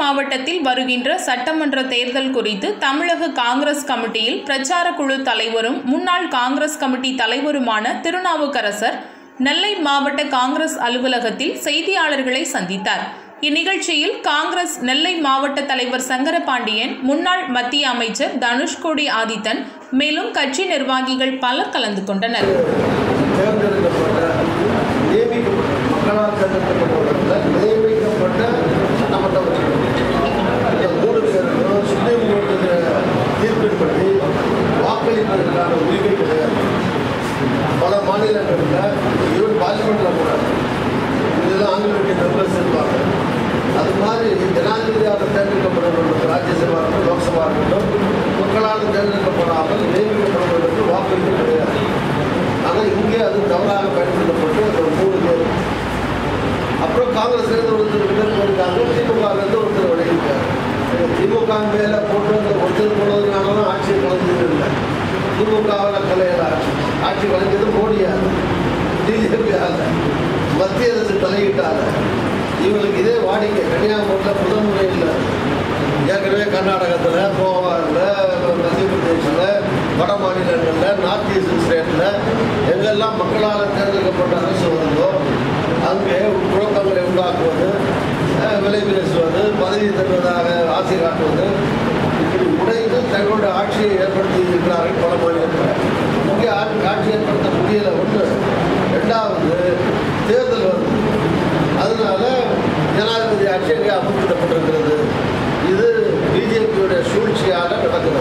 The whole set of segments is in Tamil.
மாவட்டத்தில் வருகின்ற சட்டமன்ற தேர்தல் குறித்து தமிழக காங்கிரஸ் கமிட்டியில் பிரச்சார குழு தலைவரும் முன்னாள் காங்கிரஸ் கமிட்டி தலைவருமான திருநாவுக்கரசர் நெல்லை மாவட்ட காங்கிரஸ் அலுவலகத்தில் செய்தியாளர்களை சந்தித்தார் இந்நிகழ்ச்சியில் காங்கிரஸ் நெல்லை மாவட்ட தலைவர் சங்கரபாண்டியன் முன்னாள் மத்திய அமைச்சர் தனுஷ்கோடி ஆதித்தன் மேலும் கட்சி நிர்வாகிகள் பலர் கலந்து கொண்டனர் தேர்ந்தெடுக்கப்பட்ட நியமிக்கப்பட்ட மக்களால் தேர்ந்தெடுக்கப்பட்டவர்கள் நியமிக்கப்பட்ட சட்டமன்ற உறுப்பினர்கள் இந்த மூணு பேருக்கும் சுப்ரீம் கோர்ட்டு தீர்ப்பின்படி வாக்களிப்பதற்கான உரிமை கிடையாது பல மாநிலங்களில் ஈவன் பார்லிமெண்ட்டில் கூட இதெல்லாம் ஆங்கிலத்திய மெம்பர்ஸ் இருப்பாங்க அது மாதிரி ஜனாதிபதியாக தேர்ந்தெடுக்கப்பட்டவர்களுக்கு ராஜ்யசபா இருக்கட்டும் லோக்சபா இருக்கட்டும் மக்களால் தேர்ந்தெடுக்கப்படாமல் நியமிக்கப்படுவதற்கு வாக்குரிமை கிடையாது ஆனால் இங்கே அது தவறாக பயன்படுத்தப்பட்டு ஒரு மூணு பேர் அப்புறம் காங்கிரஸ்லேருந்து ஒருத்தர் பேர் போயிருக்காங்க திமுகலேருந்து ஒருத்தர் விளையிருக்காரு திமுக மேலே போட்டு அந்த ஒருத்தர் போனதுனால தான் ஆட்சியை கலைஞ்சது இல்லை திமுகவில் கலையில ஆட்சி கலைஞ்சது மோடியால் பிஜேபி ஆல மத்திய அரசு தலையிட்டால இவங்களுக்கு இதே வாடிக்கை கன்னியாகுமரியில் முதல் முறையில் ஏற்கனவே கர்நாடகத்தில் கோவாவில் மத்திய பிரதேசில் வட மாநிலங்களில் நார்த் ஈஸ்ட் ஸ்டேட்டில் எங்கெல்லாம் மக்களால் தேர்ந்தெடுக்கப்பட்ட அரசு வருதோ அங்கே குழப்பங்களை உண்டாக்குவது அஹ், விலை பேசுவது பதவி தருவதாக ஆசை காட்டுவது இப்படி உடைந்து தங்களுடைய ஆட்சியை ஏற்படுத்தி இருக்கிறார்கள் பல மாநிலத்தில் இங்கே ஆட்சி ஆட்சி ஏற்படுத்த முடியல ஒன்று ரெண்டாவது தேர்தல் வருது அதனால ஜனாதிபதி ஆட்சி அங்கே அமர்த்திடப்பட்டிருக்கிறது இது பிஜேபியுடைய சூழ்ச்சியாக நடக்கிறது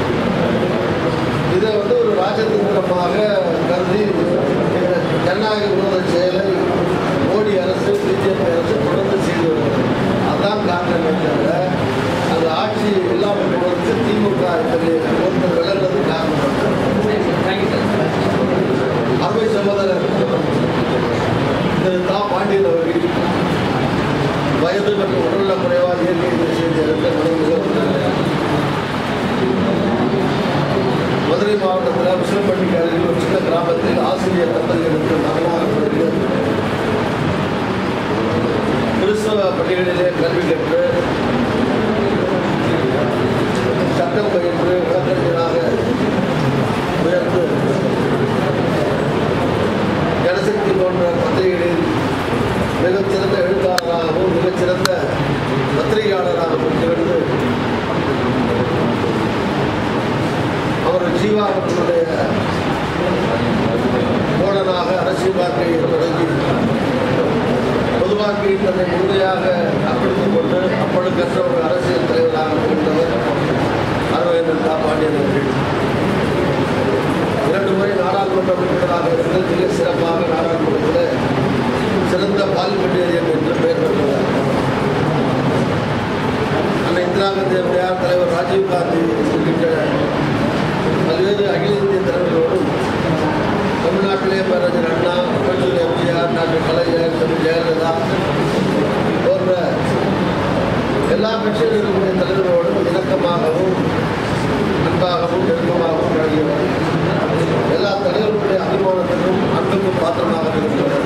இதை வந்து ஒரு ராஜதந்திரமாக கருதி இந்த ஜனநாயக விரோத செயலை மோடி அரசு பிஜேபி அரசு தொடர்ந்து செய்து வருகிறது அதுதான் காரணமே தவிர அந்த ஆட்சி இல்லாமல் போவதற்கு திமுக இதில் ஒருத்தர் விலகிறது காரணம் அருமை சகோதரர் திரு தா பாண்டியன் அவர்கள் வயது மற்றும் உடல்நல குறைவாக இயற்கை செய்திருந்த மனநிலை மதுரை மாவட்டத்தில் விசிலப்பட்டிக்கு அருகில் ஒரு சின்ன கிராமத்தில் ஆசிரியர் தம்பதிகளுக்கு மகனாக பிறகு கிறிஸ்தவ பள்ளிகளிலே கல்வி கற்று சட்டம் பயின்று வழக்கறிஞராக உயர்ந்து ஜனசக்தி போன்ற பத்திரிகைகளில் மிகச்சிறந்த எழுத்தாளராகவும் மிகச்சிறந்த பத்திரிகையாளராகவும் திகழ்ந்து அவர் ஜீவானந்தனுடைய தோழனாக அரசியல் வாழ்க்கையை தொடங்கி பொது வாழ்க்கையில் தன்னை முழுமையாக அர்ப்பணித்துக் கொண்டு அப்பொழுக்கற்ற ஒரு அரசியல் தலைவராக இருந்தவர் அருணேந்திரன் தா பாண்டியன் அவர்கள் இரண்டு முறை நாடாளுமன்ற உறுப்பினராக இருந்து மிக சிறப்பாக நாடாளுமன்றத்தில் சிறந்த பார்லிமெண்டேரியன் என்று பெயர் பெற்றவர் அன்னை இந்திரா காந்தி அம்மையார் தலைவர் ராஜீவ் காந்தி உள்ளிட்ட பல்வேறு அகில இந்திய தலைவர்களோடும் தமிழ்நாட்டிலே பேரறிஞர் அண்ணா புரட்சியில் எம்ஜிஆர் டாக்டர் கலைஞர் தமிழ் ஜெயலலிதா போன்ற எல்லா கட்சியில் இருக்கக்கூடிய தலைவர்களோடும் இணக்கமாகவும் அன்பாகவும் நெருக்கமாகவும் பழகியவர் எல்லா தலைவர்களுடைய அபிமானத்திற்கும் அன்புக்கும் பாத்திரமாக இருக்கிறவர்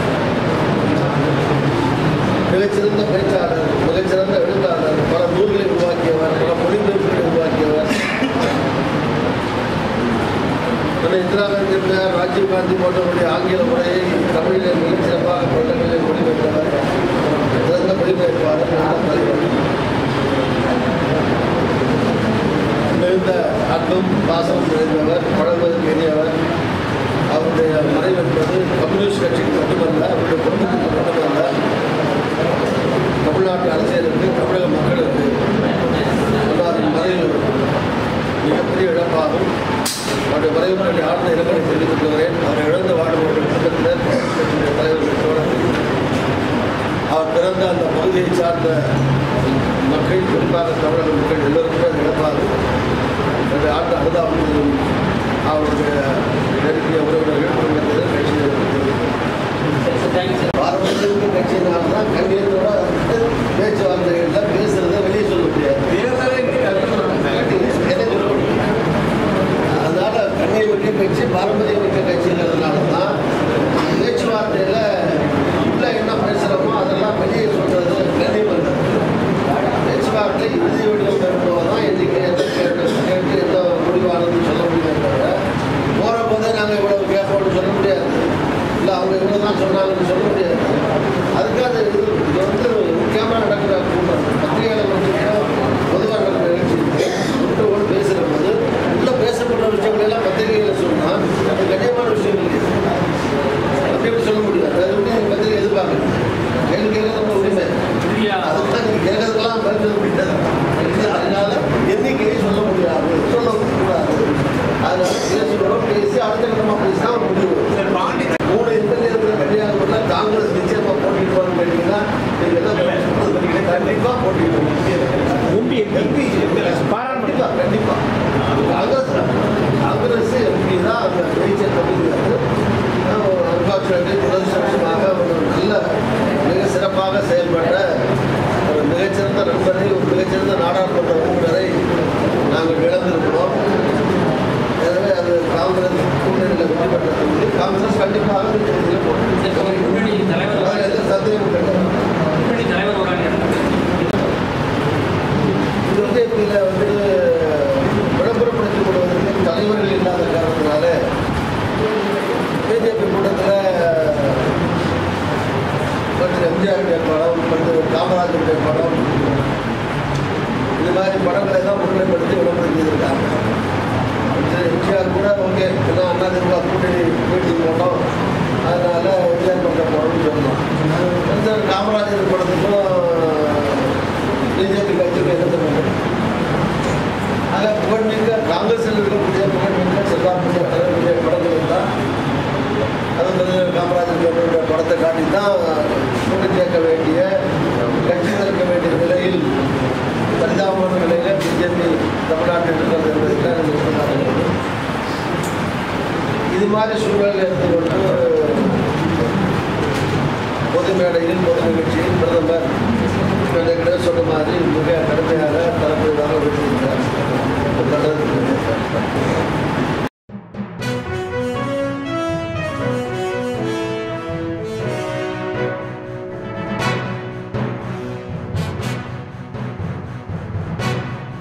மிகச்சிறந்த பேச்சாளர் மிகச்சிறந்த எழுத்தாளர் பல நூல்களை உருவாக்கியவர் பல மொழிபெயர்ப்புகளை உருவாக்கியவர் அன்னை இந்திரா காந்தி அம்மையார் ராஜீவ் காந்தி போன்றவருடைய ஆங்கில முறையை தமிழிலே மிகச்சிறப்பாக பள்ளங்களில் மொழிபெயர்த்தவர் சிறந்த மொழிபெயர்ப்பாளர் நல்ல தலைவர் மிகுந்த அன்பும் பாசமும் நிறைந்தவர் பழகுவதற்கு எரியவர் அவருடைய மறைவு என்பது கம்யூனிஸ்ட் கட்சிக்கு மட்டுமல்ல அவருடைய குடும்பத்துக்கு மட்டுமல்ல தமிழ்நாட்டு அரசியலுக்கு தமிழக மக்களுக்கு அவரின் மறைவு மிகப்பெரிய இழப்பாகும் அவருடைய மறைவுக்கு ஆழ்ந்த இரங்கலை தெரிவித்துக் கொள்கிறேன் அவரை இழந்து வாடுபவர்கள் குடும்பத்தினர் கட்சியினுடைய தலைவர்கள் தோழர்கள் அவர் பிறந்த அந்த பகுதியை சார்ந்த மக்கள் குறிப்பாக தமிழக மக்கள் எல்லோருக்குமே அது இழப்பாகும் என்னுடைய ஆழ்ந்த அனுதாபத்தையும் அவருடைய நெருங்கிய உறவினர்கள் குடும்பத்தினர் கட்சியினர் பாரம்பரிய கட்சியினால தான் கண்ணியத்தோட பேச்சுவார்த்தைகளில் பேசுறதை வெளியே சொல்ல முடியாது என்ன சொல்ல முடியும் அதனால கண்ணிய மிக்க கட்சி பாரம்பரிய மிக்க கட்சிங்கிறதுனால தான் பேச்சுவார்த்தையில் உள்ள என்ன பேசுகிறோமோ அதெல்லாம் வெளியே சொல்றது கண்ணியம் இல்லை புகழ்மிக்க காங்கிரஸில் இருக்கக்கூடிய புகழ்மிக்க செல்வாக்கு தலைவருடைய படங்கள் தான் அது வந்து காமராஜர் அவர்களுடைய படத்தை காட்டி தான் கொண்டு சேர்க்க வேண்டிய கட்சி திறக்க வேண்டிய நிலையில் பரிதாபமான நிலையில் பிஜேபி தமிழ்நாட்டில் இருக்கிறது என்பதற்காக எனக்கு சொன்னார்கள் இது மாதிரி சூழல் எடுத்துக்கொண்டு பொது மேடையில் பொது நிகழ்ச்சியில் பிரதமர் கிட்ட சொன்ன மாதிரி மிக